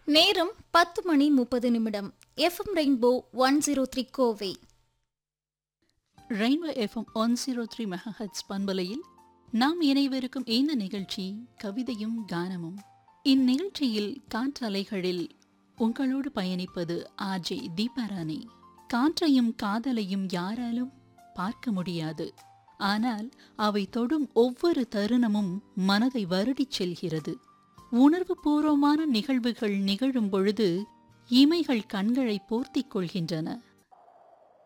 நேரம் பத்து மணி முப்பது நிமிடம் FM rainbow one zero three Kovai rainbow FM one zero three megahertz பண்பலையில் நாம் இணைவிருக்கும் இந்த நிகழ்ச்சி கவிதையும் கானமும் இந்நிகழ்ச்சியில் காற்றலைகளில் உங்களோடு பயணிப்பது ஆர்ஜே தீபாராணி காற்றையும் காதலையும் யாராலும் பார்க்க முடியாது ஆனால் அவை தொடும் ஒவ்வொரு தருணமும் மனதை வருடிச் செல்கிறது உணர்வு பூர்வமான நிகழ்வுகள் நிகழும் பொழுது இமைகள் கண்களை போர்த்திக் கொள்கின்றன